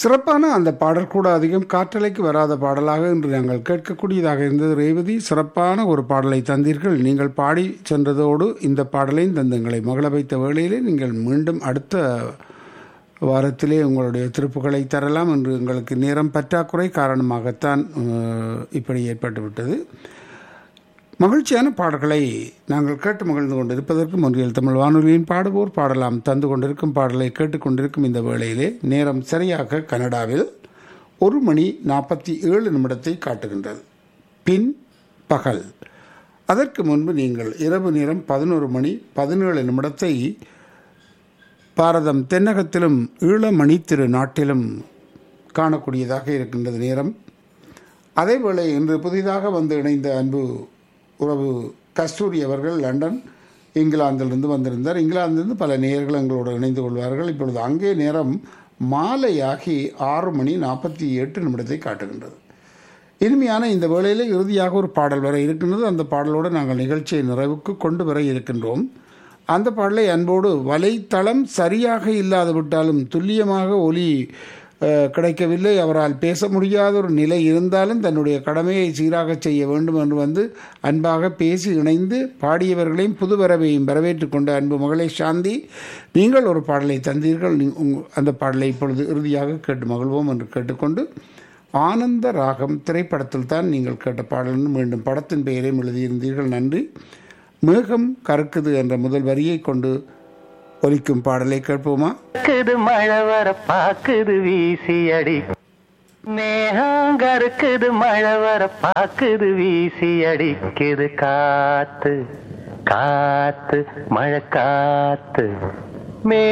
சிறப்பான அந்த பாடல் கூட அதிகம் காற்றலைக்கு வராத பாடலாக இன்று நாங்கள் கேட்கக்கூடியதாக இருந்தது ரேவதி சிறப்பான ஒரு பாடலை தந்தீர்கள் நீங்கள் பாடி சென்றதோடு இந்த பாடலையும் தந்தங்களை மகள வைத்த வேளையிலே நீங்கள் மீண்டும் அடுத்த வாரத்திலே உங்களுடைய திருப்புகளை தரலாம் என்று எங்களுக்கு நேரம் பற்றாக்குறை காரணமாகத்தான் அஹ், இப்படி ஏற்பட்டுவிட்டது மகிழ்ச்சியான பாடல்களை நாங்கள் கேட்டு மகிழ்ந்து கொண்டிருப்பதற்கு ஒன்றியல் தமிழ் வானொலியின் பாடுவோர் பாடலாம் தந்து கொண்டிருக்கும் பாடலை கேட்டுக்கொண்டிருக்கும் இந்த வேளையிலே நேரம் சரியாக கனடாவில் ஒரு மணி நாற்பத்தி ஏழு நிமிடத்தை காட்டுகின்றது பின் பகல் அதற்கு முன்பு நீங்கள் இரவு நேரம் பதினோரு மணி பதினேழு நிமிடத்தை பாரதம் தென்னகத்திலும் ஈழமணி திரு நாட்டிலும் காணக்கூடியதாக இருக்கின்றது நேரம் அதேவேளை இன்று புதிதாக வந்து இணைந்த அன்பு உறவு கஸ்தூரி அவர்கள் லண்டன் இங்கிலாந்திலிருந்து வந்திருந்தார் இங்கிலாந்திலிருந்து பல நேயர்கள் எங்களோடு இணைந்து கொள்வார்கள் இப்பொழுது அங்கே நேரம் மாலையாகி ஆறு மணி நாற்பத்தி எட்டு நிமிடத்தை காட்டுகின்றது இனிமையான இந்த வேளையில் இறுதியாக ஒரு பாடல் வர இருக்கின்றது அந்த பாடலோடு நாங்கள் நிகழ்ச்சியை நிறைவுக்கு கொண்டு வர இருக்கின்றோம் அந்த பாடலை அன்போடு வலைத்தளம் சரியாக இல்லாது விட்டாலும் துல்லியமாக ஒலி அஹ், கிடைக்கவில்லை அவரால் பேச முடியாத ஒரு நிலை இருந்தாலும் தன்னுடைய கடமையை சீராக செய்ய வேண்டும் என்று வந்து அன்பாக பேசி இணைந்து பாடியவர்களையும் புதுவரவையும் வரவேற்றுக் கொண்ட அன்பு மகளே சாந்தி நீங்கள் ஒரு பாடலை தந்தீர்கள் நீ- உங்க- அந்த பாடலை இப்பொழுது இறுதியாக கேட்டு மகிழ்வோம் என்று கேட்டுக்கொண்டு ஆனந்த ராகம் திரைப்படத்தில் தான் நீங்கள் கேட்ட பாடல் மீண்டும் படத்தின் பெயரையும் எழுதியிருந்தீர்கள் நன்றி மேகம் கறக்குது என்ற முதல் வரியை கொண்டு ஒலிக்கும் பாடலை கேட்போமா கருக்குது மழை வர பாக்குது வீசி அடி மேகங்கருக்குது மழை வர பாக்குது வீசி அடிக்குது காத்து காத்து மழை காத்து மே